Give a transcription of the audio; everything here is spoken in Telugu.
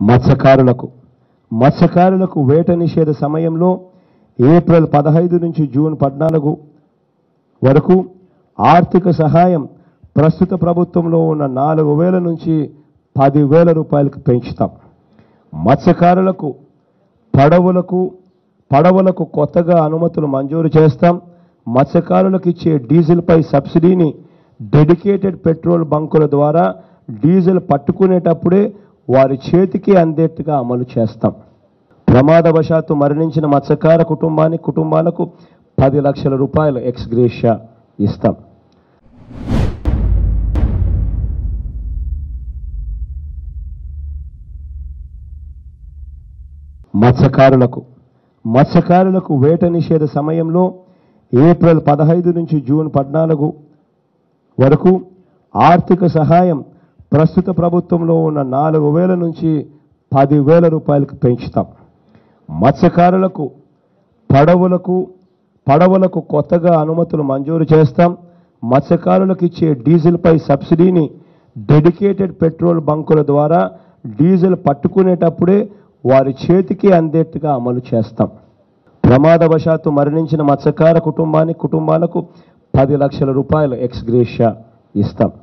మత్స్యకారులకు మత్స్యకారులకు వేట నిషేధ సమయంలో ఏప్రిల్ పదహైదు నుంచి జూన్ పద్నాలుగు వరకు ఆర్థిక సహాయం ప్రస్తుత ప్రభుత్వంలో ఉన్న నాలుగు వేల నుంచి పదివేల రూపాయలకు పెంచుతాం మత్స్యకారులకు పడవలకు పడవలకు కొత్తగా అనుమతులు మంజూరు చేస్తాం మత్స్యకారులకు ఇచ్చే డీజిల్పై సబ్సిడీని డెడికేటెడ్ పెట్రోల్ బంకుల ద్వారా డీజిల్ పట్టుకునేటప్పుడే వారి చేతికి అందేట్టుగా అమలు చేస్తాం ప్రమాదవశాత్తు మరణించిన మత్స్యకార కుటుంబానికి కుటుంబాలకు పది లక్షల రూపాయలు ఎక్స్గ్రేషియా ఇస్తాం మత్స్యకారులకు మత్స్యకారులకు వేట నిషేధ సమయంలో ఏప్రిల్ పదహైదు నుంచి జూన్ పద్నాలుగు వరకు ఆర్థిక సహాయం ప్రస్తుత ప్రభుత్వంలో ఉన్న నాలుగు వేల నుంచి పదివేల రూపాయలకు పెంచుతాం మత్స్యకారులకు పడవలకు పడవలకు కొత్తగా అనుమతులు మంజూరు చేస్తాం మత్స్యకారులకు ఇచ్చే డీజిల్పై సబ్సిడీని డెడికేటెడ్ పెట్రోల్ బంకుల ద్వారా డీజిల్ పట్టుకునేటప్పుడే వారి చేతికి అందేట్టుగా అమలు చేస్తాం ప్రమాదవశాత్తు మరణించిన మత్స్యకార కుటుంబానికి కుటుంబాలకు పది లక్షల రూపాయలు ఎక్స్గ్రేషియా ఇస్తాం